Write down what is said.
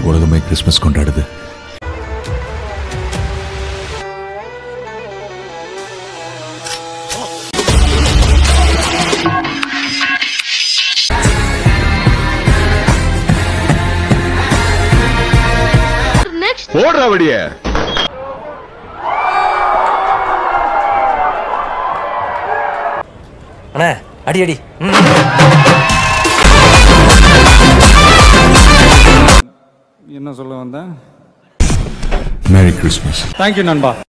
இன்னைக்கு உலகமே Christmas கொண்டாடுது next போடுற வழிய அண்ணே அடி அடி ம். என்ன சொல்ல வந்தேன் மேரி கிறிஸ்மஸ் தேங்க்யூ நண்பா